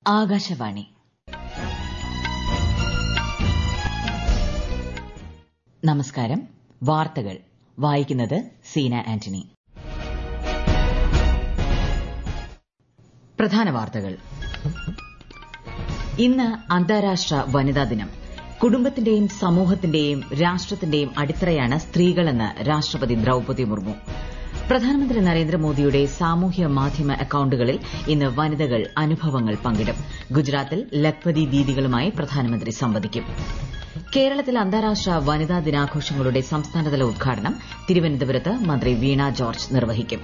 ആകാശവാണി നമസ്കാരം വാർത്തകൾ വായിക്കുന്നത് സീന ആന്റണി പ്രധാന വാർത്തകൾ ഇന്ന് അന്താരാഷ്ട്ര വനിതാ ദിനം കുടുംബത്തിന്റെയും സമൂഹത്തിന്റെയും രാഷ്ട്രത്തിന്റെയും അടിത്തറയാണ് സ്ത്രീകളെന്ന് രാഷ്ട്രപതി ദ്രൌപദി മുർമു പ്രധാനമന്ത്രി നരേന്ദ്രമോദിയുടെ സാമൂഹ്യ മാധ്യമ അക്കൌണ്ടുകളിൽ ഇന്ന് വനിതകൾ അനുഭവങ്ങൾ പങ്കിടും ഗുജറാത്തിൽ ലഖ്പതി ദീദികളുമായി പ്രധാനമന്ത്രി സംവദിക്കും കേരളത്തിൽ അന്താരാഷ്ട്ര വനിതാ ദിനാഘോഷങ്ങളുടെ സംസ്ഥാനതല ഉദ്ഘാടനം തിരുവനന്തപുരത്ത് മന്ത്രി വീണ ജോർജ് നിർവഹിക്കും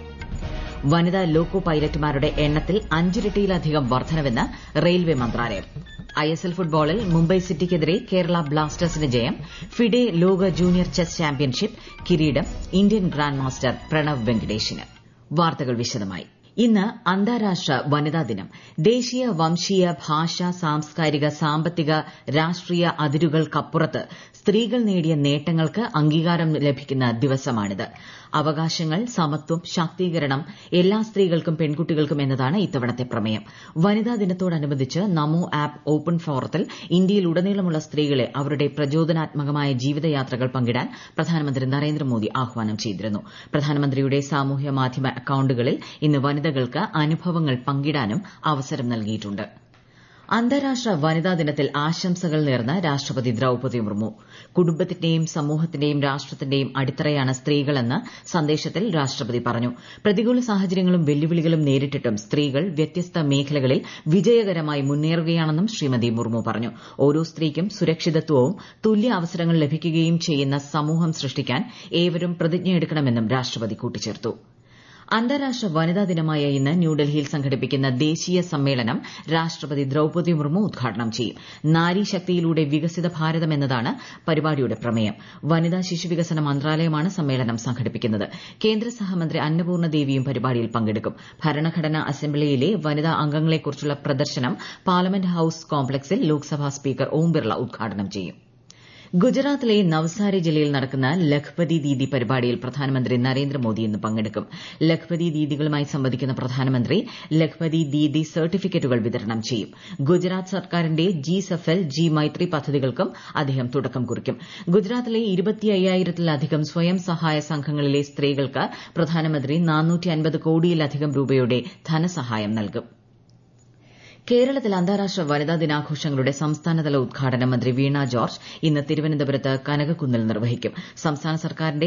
വനിതാ ലോക്കോ പൈലറ്റുമാരുടെ എണ്ണത്തിൽ അഞ്ചിരട്ടിയിലധികം വർധനവെന്ന് റെയിൽവേ മന്ത്രാലയം ഐഎസ്എൽ ഫുട്ബോളിൽ മുംബൈ സിറ്റിക്കെതിരെ കേരള ബ്ലാസ്റ്റേഴ്സിന് ജയം ഫിഡെ ലോക ജൂനിയർ ചെസ് ചാമ്പ്യൻഷിപ്പ് കിരീടം ഇന്ത്യൻ ഗ്രാൻഡ് മാസ്റ്റർ പ്രണവ് വെങ്കടേഷിന് വാർത്തകൾ വിശദമായി ഇന്ന് അന്താരാഷ്ട്ര വനിതാ ദിനം ദേശീയ വംശീയ ഭാഷ സാംസ്കാരിക സാമ്പത്തിക രാഷ്ട്രീയ അതിരുകൾക്കപ്പുറത്ത് സ്ത്രീകൾ നേടിയ നേട്ടങ്ങൾക്ക് അംഗീകാരം ലഭിക്കുന്ന ദിവസമാണിത് അവകാശങ്ങൾ സമത്വം ശാക്തീകരണം എല്ലാ സ്ത്രീകൾക്കും പെൺകുട്ടികൾക്കും എന്നതാണ് ഇത്തവണത്തെ പ്രമേയം വനിതാ ദിനത്തോടനുബന്ധിച്ച് നമോ ആപ്പ് ഓപ്പൺ ഫോറത്തിൽ ഇന്ത്യയിലുടനീളമുള്ള സ്ത്രീകളെ അവരുടെ പ്രചോദനാത്മകമായ ജീവിതയാത്രകൾ പങ്കിടാൻ പ്രധാനമന്ത്രി നരേന്ദ്രമോദി ആഹ്വാനം ചെയ്തിരുന്നു പ്രധാനമന്ത്രിയുടെ സാമൂഹ്യ മാധ്യമ അക്കൌണ്ടുകളിൽ ഇന്ന് വനിതകൾക്ക് അനുഭവങ്ങൾ പങ്കിടാനും അവസരം നൽകിയിട്ടുണ്ട് അന്താരാഷ്ട്ര വനിതാ ദിനത്തിൽ ആശംസകൾ നേർന്ന് രാഷ്ട്രപതി ദ്രൌപദി മുർമു കുടുംബത്തിന്റെയും സമൂഹത്തിന്റെയും രാഷ്ട്രത്തിന്റെയും അടിത്തറയാണ് സ്ത്രീകളെന്ന് സന്ദേശത്തിൽ രാഷ്ട്രപതി പറഞ്ഞു പ്രതികൂല സാഹചര്യങ്ങളും വെല്ലുവിളികളും നേരിട്ടിട്ടും സ്ത്രീകൾ വ്യത്യസ്ത മേഖലകളിൽ വിജയകരമായി മുന്നേറുകയാണെന്നും ശ്രീമതി മുർമു പറഞ്ഞു ഓരോ സ്ത്രീക്കും സുരക്ഷിതത്വവും തുല്യ അവസരങ്ങൾ ലഭിക്കുകയും ചെയ്യുന്ന സമൂഹം സൃഷ്ടിക്കാൻ ഏവരും പ്രതിജ്ഞയെടുക്കണമെന്നും രാഷ്ട്രപതി കൂട്ടിച്ചേർത്തു അന്താരാഷ്ട്ര വനിതാ ദിനമായ ഇന്ന് ന്യൂഡൽഹിയിൽ സംഘടിപ്പിക്കുന്ന ദേശീയ സമ്മേളനം രാഷ്ട്രപതി ദ്രൌപദി മുർമു ഉദ്ഘാടനം ചെയ്യും നാരീശക്തിയിലൂടെ വികസിത ഭാരതം എന്നതാണ് പരിപാടിയുടെ പ്രമേയം വനിതാ ശിശുവികസന മന്ത്രാലയമാണ് സമ്മേളനം സംഘടിപ്പിക്കുന്നത് കേന്ദ്ര സഹമന്ത്രി അന്നപൂർണ്ണ ദേവിയും പരിപാടിയിൽ പങ്കെടുക്കും ഭരണഘടനാ അസംബ്ലിയിലെ വനിതാ അംഗങ്ങളെക്കുറിച്ചുള്ള പ്രദർശനം പാർലമെന്റ് ഹൌസ് കോംപ്ലക്സിൽ ലോക്സഭാ സ്പീക്കർ ഓം ബിർള ഉദ്ഘാടനം ചെയ്യും ഗുജറാത്തിലെ നവ്സാരി ജില്ലയിൽ നടക്കുന്ന ലഖ്പതി ദീദി പരിപാടിയിൽ പ്രധാനമന്ത്രി നരേന്ദ്രമോദി ഇന്ന് പങ്കെടുക്കും ലഖ്പതി ദീദികളുമായി സംവദിക്കുന്ന പ്രധാനമന്ത്രി ലഖ്പതി ദീദി സർട്ടിഫിക്കറ്റുകൾ വിതരണം ചെയ്യും ഗുജറാത്ത് സർക്കാരിന്റെ ജി സഫൽ ജി മൈത്രി പദ്ധതികൾക്കും അദ്ദേഹം തുടക്കം കുറിക്കും ഗുജറാത്തിലെ ഇരുപത്തിയ്യായിരത്തിലധികം സ്വയം സഹായ സംഘങ്ങളിലെ സ്ത്രീകൾക്ക് പ്രധാനമന്ത്രി കോടിയിലധികം രൂപയുടെ ധനസഹായം നൽകും കേരളത്തിൽ അന്താരാഷ്ട്ര വനിതാ ദിനാഘോഷങ്ങളുടെ സംസ്ഥാനതല ഉദ്ഘാടനം മന്ത്രി വീണ ജോർജ് ഇന്ന് തിരുവനന്തപുരത്ത് കനകക്കുന്നിൽ നിർവഹിക്കും സംസ്ഥാന സർക്കാരിന്റെ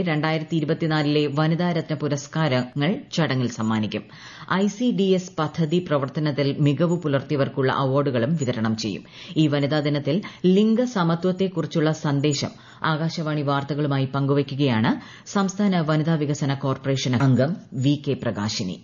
ലെ വനിതാരത്ന പുരസ്കാരങ്ങൾ ചടങ്ങിൽ സമ്മാനിക്കും ഐസിഡിഎസ് പദ്ധതി പ്രവർത്തനത്തിൽ മികവ് പുലർത്തിയവർക്കുള്ള അവാർഡുകളും വിതരണം ചെയ്യും ഈ വനിതാ ദിനത്തിൽ ലിംഗസമത്വത്തെക്കുറിച്ചുള്ള സന്ദേശം ആകാശവാണി വാർത്തകളുമായി പങ്കുവയ്ക്കുകയാണ് സംസ്ഥാന വനിതാ വികസന കോർപ്പറേഷൻ അംഗം വി കെ പ്രകാശിനി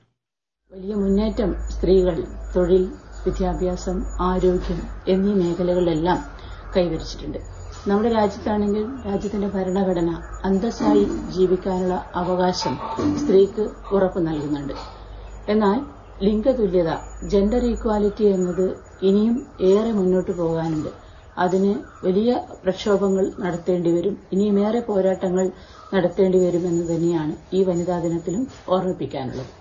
വലിയ മുന്നേറ്റം സ്ത്രീകൾ തൊഴിൽ വിദ്യാഭ്യാസം ആരോഗ്യം എന്നീ മേഖലകളിലെല്ലാം കൈവരിച്ചിട്ടുണ്ട് നമ്മുടെ രാജ്യത്താണെങ്കിൽ രാജ്യത്തിന്റെ ഭരണഘടന അന്തസ്സായി ജീവിക്കാനുള്ള അവകാശം സ്ത്രീക്ക് ഉറപ്പ് നൽകുന്നുണ്ട് എന്നാൽ ലിംഗതുല്യത ജെൻഡർ ഈക്വാലിറ്റി എന്നത് ഇനിയും ഏറെ മുന്നോട്ട് പോകാനുണ്ട് അതിന് വലിയ പ്രക്ഷോഭങ്ങൾ നടത്തേണ്ടി വരും ഇനിയും ഏറെ പോരാട്ടങ്ങൾ നടത്തേണ്ടി വരുമെന്ന് തന്നെയാണ് ഈ വനിതാ ദിനത്തിലും ഓർമ്മിപ്പിക്കാനുള്ളത്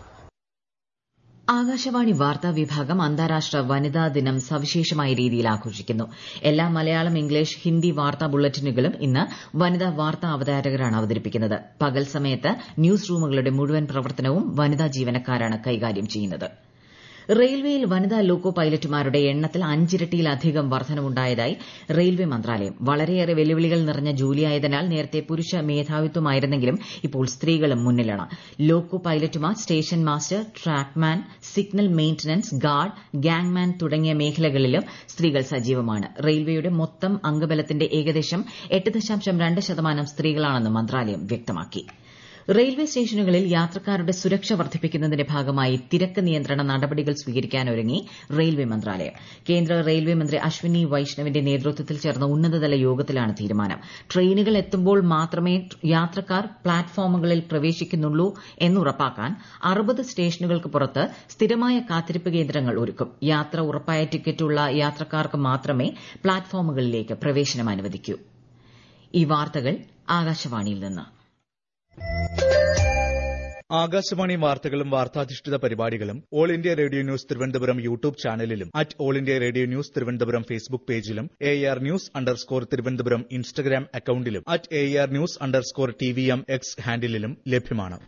ആകാശവാണി വാർത്താ വിഭാഗം അന്താരാഷ്ട്ര വനിതാ ദിനം സവിശേഷമായ രീതിയിൽ ആഘോഷിക്കുന്നു എല്ലാ മലയാളം ഇംഗ്ലീഷ് ഹിന്ദി വാർത്താ ബുള്ളറ്റിനുകളും ഇന്ന് വനിതാ വാർത്താ അവതാരകരാണ് അവതരിപ്പിക്കുന്നത് പകൽ സമയത്ത് ന്യൂസ് റൂമുകളുടെ മുഴുവൻ പ്രവർത്തനവും വനിതാ ജീവനക്കാരാണ് കൈകാര്യം ചെയ്യുന്നത് റെയിൽവേയിൽ വനിതാ ലോക്കോ പൈലറ്റുമാരുടെ എണ്ണത്തിൽ അഞ്ചിരട്ടിയിലധികം വർധനവുണ്ടായതായി റെയിൽവേ മന്ത്രാലയം വളരെയേറെ വെല്ലുവിളികൾ നിറഞ്ഞ ജോലിയായതിനാൽ നേരത്തെ പുരുഷ മേധാവിത്വമായിരുന്നെങ്കിലും ഇപ്പോൾ സ്ത്രീകളും മുന്നിലാണ് ലോക്കോ പൈലറ്റുമാർ station master trackman signal maintenance guard gangman തുടങ്ങിയ മേഖലകളിലും സ്ത്രീകൾ സജീവമാണ് റെയിൽവേയുടെ മൊത്തം അംഗബലത്തിന്റെ ഏകദേശം എട്ട് ദശാംശം രണ്ട് ശതമാനം സ്ത്രീകളാണെന്ന് മന്ത്രാലയം വ്യക്തമാക്കി റെയിൽവേ സ്റ്റേഷനുകളിൽ യാത്രക്കാരുടെ സുരക്ഷ വർദ്ധിപ്പിക്കുന്നതിന്റെ ഭാഗമായി തിരക്ക് നിയന്ത്രണ നടപടികൾ സ്വീകരിക്കാനൊരുങ്ങി റെയിൽവേ മന്ത്രാലയം കേന്ദ്ര റെയിൽവേ മന്ത്രി അശ്വിനി വൈഷ്ണവിന്റെ നേതൃത്വത്തിൽ ചേർന്ന ഉന്നതതല യോഗത്തിലാണ് തീരുമാനം ട്രെയിനുകൾ എത്തുമ്പോൾ മാത്രമേ യാത്രക്കാർ പ്ലാറ്റ്ഫോമുകളിൽ പ്രവേശിക്കുന്നുള്ളൂ എന്നുറപ്പാക്കാൻ അറുപത് സ്റ്റേഷനുകൾക്ക് പുറത്ത് സ്ഥിരമായ കാത്തിരിപ്പ് കേന്ദ്രങ്ങൾ ഒരുക്കും യാത്ര ഉറപ്പായ ടിക്കറ്റുള്ള യാത്രക്കാർക്ക് മാത്രമേ പ്ലാറ്റ്ഫോമുകളിലേക്ക് പ്രവേശനം അനുവദിക്കൂ ഈ വാർത്തകൾ ആകാശവാണിയിൽ നിന്ന് ആകാശവാണി വാർത്തകളും വാർത്താധിഷ്ഠിത പരിപാടികളും All India Radio news Thiruvananthapuram YouTube ചാനലിലും at All India Radio news Thiruvananthapuram Facebook പേജിലും A R news underscore Thiruvananthapuram Instagram അക്കൌണ്ടിലും at A R news underscore T V M X ഹാൻഡിലും ലഭ്യമാണ്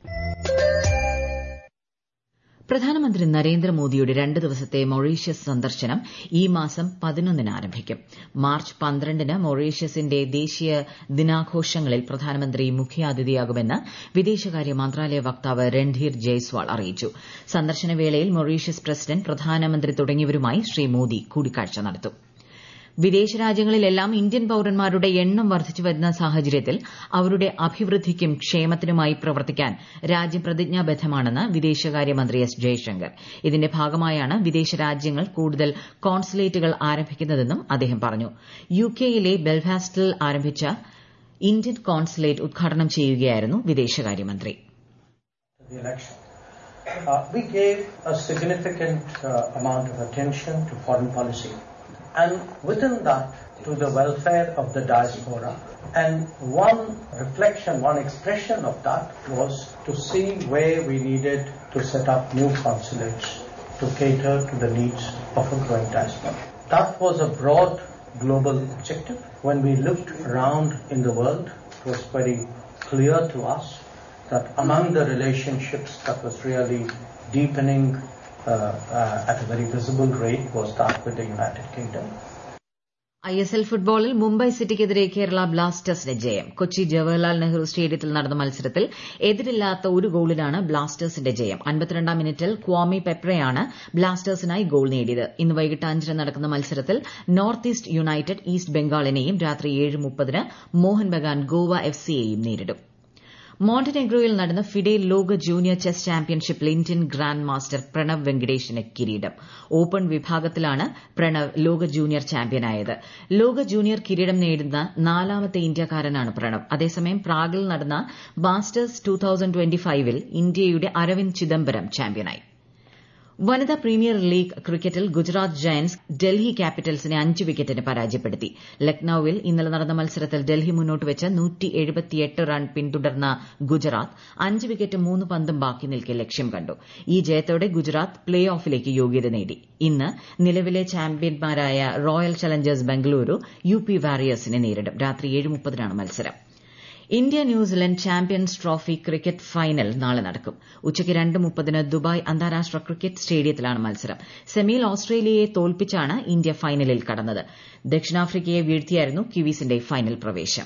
പ്രധാനമന്ത്രി നരേന്ദ്രമോദിയുടെ രണ്ട് ദിവസത്തെ മൊറീഷ്യസ് സന്ദർശനം ഈ മാസം പതിനൊന്നിന് ആരംഭിക്കും മാർച്ച് പന്ത്രണ്ടിന് മൊറീഷ്യസിന്റെ ദേശീയ ദിനാഘോഷങ്ങളിൽ പ്രധാനമന്ത്രി മുഖ്യാതിഥിയാകുമെന്ന് വിദേശകാര്യ മന്ത്രാലയ വക്താവ് രൺധീർ ജയ്സ്വാൾ അറിയിച്ചു സന്ദർശന വേളയിൽ മൊറീഷ്യസ് പ്രസിഡന്റ് പ്രധാനമന്ത്രി തുടങ്ങിയവരുമായി ശ്രീ മോദി കൂടിക്കാഴ്ച നടത്തും വിദേശ രാജ്യങ്ങളിലെല്ലാം ഇന്ത്യൻ പൌരന്മാരുടെ എണ്ണം വർദ്ധിച്ചു വരുന്ന സാഹചര്യത്തിൽ അവരുടെ അഭിവൃദ്ധിക്കും ക്ഷേമത്തിനുമായി പ്രവർത്തിക്കാൻ രാജ്യം പ്രതിജ്ഞാബദ്ധമാണെന്ന് വിദേശകാര്യമന്ത്രി എസ് ജയശങ്കർ ഇതിന്റെ ഭാഗമായാണ് വിദേശ രാജ്യങ്ങൾ കൂടുതൽ കോൺസുലേറ്റുകൾ ആരംഭിക്കുന്നതെന്നും അദ്ദേഹം പറഞ്ഞു യുകെയിലെ ബെൽഫാസ്റ്റിൽ ആരംഭിച്ച ഇന്ത്യൻ കോൺസുലേറ്റ് ഉദ്ഘാടനം ചെയ്യുകയായിരുന്നു വിദേശകാര്യമന്ത്രി Uh, we gave a significant uh, amount of attention to foreign policy and within that to the welfare of the diaspora. And one reflection, one expression of that was to see where we needed to set up new consulates to cater to the needs of a growing diaspora. That was a broad global objective. When we looked around in the world, it was very clear to us that among the relationships that was really deepening uh, uh, at a very visible rate was that with the United Kingdom. I S L ഫുട്ബോളിൽ മുംബൈ സിറ്റിക്കെതിരെ കേരള ബ്ലാസ്റ്റേഴ്സിന് ജയം കൊച്ചി ജവഹർലാൽ നെഹ്റു സ്റ്റേഡിയത്തിൽ നടന്ന മത്സരത്തിൽ എതിരില്ലാത്ത ഒരു ഗോളിനാണ് ബ്ലാസ്റ്റേഴ്സിന്റെ ജയം അൻപത്തിരണ്ടാം മിനിറ്റിൽ ക്വാമി പെപ്രയാണ് ബ്ലാസ്റ്റേഴ്സിനായി ഗോൾ നേടിയത് ഇന്ന് വൈകിട്ട് അഞ്ചിന് നടക്കുന്ന മത്സരത്തിൽ നോർത്ത് ഈസ്റ്റ് യുണൈറ്റഡ് ഈസ്റ്റ് ബംഗാളിനെയും രാത്രി ഏഴ് മുപ്പതിന് മോഹൻ ബഗാൻ ഗോവ എഫ് സിയെയും നേരിടും മോണ്ടനെഗ്രോയിൽ നടന്ന ഫിഡെ ലോക ജൂനിയർ ചെസ് ചാമ്പ്യൻഷിപ്പിൽ ഇന്ത്യൻ ഗ്രാൻഡ് മാസ്റ്റർ പ്രണവ് വെങ്കടേഷിന് കിരീടം ഓപ്പൺ വിഭാഗത്തിലാണ് പ്രണവ് ലോക ജൂനിയർ ചാമ്പ്യനായത് ലോക ജൂനിയർ കിരീടം നേടുന്ന നാലാമത്തെ ഇന്ത്യക്കാരനാണ് പ്രണവ് അതേസമയം പ്രാഗിൽ നടന്ന മാസ്റ്റേഴ്സ് ടു തൌസൻഡ് ട്വന്റി ഫൈവിൽ ഇന്ത്യയുടെ അരവിന്ദ് ചിദംബരം ചാമ്പ്യനായി വനിതാ പ്രീമിയർ ലീഗ് ക്രിക്കറ്റിൽ ഗുജറാത്ത് ജയന്റ്സ് ഡൽഹി ക്യാപിറ്റൽസിനെ അഞ്ച് വിക്കറ്റിന് പരാജയപ്പെടുത്തി ലക്നൌവിൽ ഇന്നലെ നടന്ന മത്സരത്തിൽ ഡൽഹി മുന്നോട്ട് വെച്ച് റൺ പിന്തുടർന്ന ഗുജറാത്ത് അഞ്ച് വിക്കറ്റ് മൂന്ന് പന്തും ബാക്കി നിൽക്കെ ലക്ഷ്യം കണ്ടു ഈ ജയത്തോടെ ഗുജറാത്ത് പ്ലേ ഓഫിലേക്ക് യോഗ്യത നേടി ഇന്ന് നിലവിലെ ചാമ്പ്യന്മാരായ Royal Challengers Bengaluru U P വാരിയേഴ്സിനെ നേരിടും രാത്രി ഏഴ് മുപ്പതിനാണ് മത്സരം India New Zealand champions trophy cricket final നാളെ നടക്കും ഉച്ചയ്ക്ക് രണ്ട് മുപ്പതിന് ദുബായ് അന്താരാഷ്ട്ര ക്രിക്കറ്റ് സ്റ്റേഡിയത്തിലാണ് മത്സരം സെമിയിൽ ഓസ്ട്രേലിയയെ തോൽപ്പിച്ചാണ് ഇന്ത്യ ഫൈനലിൽ കടന്നത് ദക്ഷിണാഫ്രിക്കയെ വീഴ്ത്തിയായിരുന്നു കിവീസിന്റെ ഫൈനൽ പ്രവേശം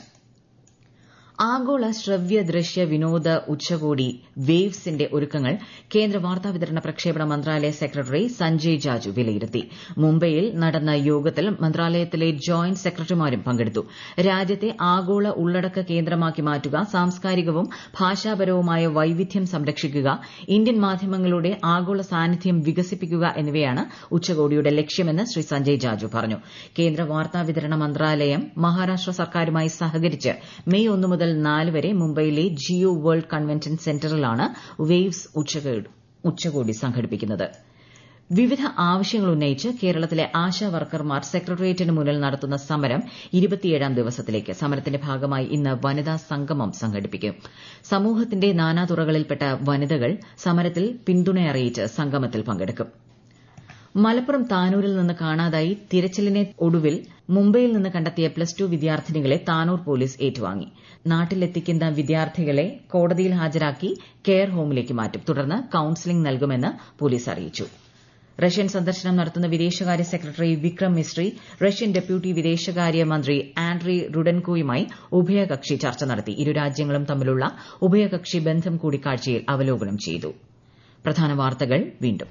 ആഗോള ശ്രവ്യ ദൃശ്യ വിനോദ ഉച്ചകോടി വേവ്സിന്റെ ഒരുക്കങ്ങൾ കേന്ദ്ര വാർത്താവിതരണ പ്രക്ഷേപണ മന്ത്രാലയ സെക്രട്ടറി സഞ്ജയ് ജാജു വിലയിരുത്തി മുംബൈയിൽ നടന്ന യോഗത്തിൽ മന്ത്രാലയത്തിലെ ജോയിന്റ് സെക്രട്ടറിമാരും പങ്കെടുത്തു രാജ്യത്തെ ആഗോള ഉള്ളടക്ക കേന്ദ്രമാക്കി മാറ്റുക സാംസ്കാരികവും ഭാഷാപരവുമായ വൈവിധ്യം സംരക്ഷിക്കുക ഇന്ത്യൻ മാധ്യമങ്ങളുടെ ആഗോള സാന്നിധ്യം വികസിപ്പിക്കുക എന്നിവയാണ് ഉച്ചകോടിയുടെ ലക്ഷ്യമെന്ന് ശ്രീ സഞ്ജയ് ജാജു പറഞ്ഞു കേന്ദ്ര വാർത്താവിതരണ മന്ത്രാലയം മഹാരാഷ്ട്ര സർക്കാരുമായി സഹകരിച്ച് മെയ് ഒന്ന് മുതൽ നാല് വരെ മുംബൈയിലെ ജിയോ വേൾഡ് കൺവെൻഷൻ സെന്ററിലാണ് വേവ്സ് ഉച്ചകോടി സംഘടിപ്പിക്കുന്നത് വിവിധ ആവശ്യങ്ങൾ ഉന്നയിച്ച് കേരളത്തിലെ ആശാ വർക്കർമാർ സെക്രട്ടേറിയറ്റിന് മുന്നിൽ നടത്തുന്ന സമരം ഇരുപത്തിയേഴാം ദിവസത്തിലേക്ക് സമരത്തിന്റെ ഭാഗമായി ഇന്ന് വനിതാ സംഗമം സംഘടിപ്പിക്കും സമൂഹത്തിന്റെ നാനാതുറകളിൽപ്പെട്ട വനിതകൾ സമരത്തിൽ പിന്തുണയറിയിച്ച് സംഗമത്തിൽ പങ്കെടുക്കും മലപ്പുറം താനൂരിൽ നിന്ന് കാണാതായി തിരച്ചിലിനെ ഒടുവിൽ മുംബൈയിൽ നിന്ന് കണ്ടെത്തിയ പ്ലസ് ടു വിദ്യാർത്ഥിനികളെ താനൂർ പോലീസ് ഏറ്റുവാങ്ങി നാട്ടിലെത്തിക്കുന്ന വിദ്യാർത്ഥികളെ കോടതിയിൽ ഹാജരാക്കി കെയർ ഹോമിലേക്ക് മാറ്റും തുടർന്ന് കൌൺസിലിംഗ് നൽകുമെന്ന് പോലീസ് അറിയിച്ചു റഷ്യൻ സന്ദർശനം നടത്തുന്ന വിദേശകാര്യ secretary Vikram Misri Russian deputy വിദേശകാര്യ മന്ത്രി ആൻഡ്രി റുഡൻകോയുമായി ഉഭയകക്ഷി ചർച്ച നടത്തി ഇരു രാജ്യങ്ങളും തമ്മിലുള്ള ഉഭയകക്ഷി ബന്ധം കൂടിക്കാഴ്ചയിൽ അവലോകനം ചെയ്തു പ്രധാന വാർത്തകൾ വീണ്ടും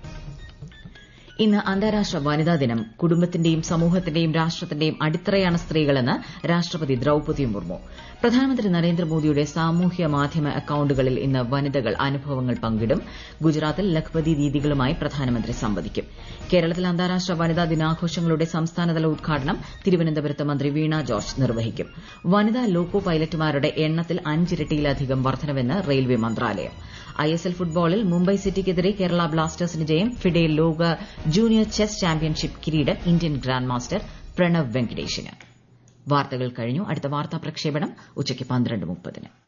ഇന്ന് അന്താരാഷ്ട്ര വനിതാ ദിനം കുടുംബത്തിന്റെയും സമൂഹത്തിന്റെയും രാഷ്ട്രത്തിന്റെയും അടിത്തറയാണ് സ്ത്രീകളെന്ന് രാഷ്ട്രപതി ദ്രൌപതി മുർമു പ്രധാനമന്ത്രി നരേന്ദ്രമോദിയുടെ സാമൂഹ്യ മാധ്യമ അക്കൌണ്ടുകളിൽ ഇന്ന് വനിതകൾ അനുഭവങ്ങൾ പങ്കിടും ഗുജറാത്തിൽ ലഖ്പതി ദീദികളുമായി പ്രധാനമന്ത്രി സംവദിക്കും കേരളത്തിൽ അന്താരാഷ്ട്ര വനിതാ ദിനാഘോഷങ്ങളുടെ സംസ്ഥാനതല ഉദ്ഘാടനം തിരുവനന്തപുരത്ത് മന്ത്രി വീണ ജോർജ് നിർവഹിക്കും വനിതാ ലോക്കോ പൈലറ്റുമാരുടെ എണ്ണത്തിൽ അഞ്ചിരട്ടിയിലധികം വർധനവെന്ന് റെയിൽവേ മന്ത്രാലയം ഐഎസ്എൽ ഫുട്ബോളിൽ മുംബൈ സിറ്റിക്കെതിരെ കേരള ബ്ലാസ്റ്റേഴ്സിന് ജയം ഫിഡെ ലോക ജൂനിയർ ചെസ് ചാമ്പ്യൻഷിപ്പ് കിരീടം ഇന്ത്യൻ ഗ്രാൻഡ് മാസ്റ്റർ പ്രണവ് വെങ്കടേഷിന് വാർത്തകൾ കഴിഞ്ഞു അടുത്ത വാർത്താ പ്രക്ഷേപണം ഉച്ചയ്ക്ക് പന്ത്രണ്ട് മുപ്പതിന്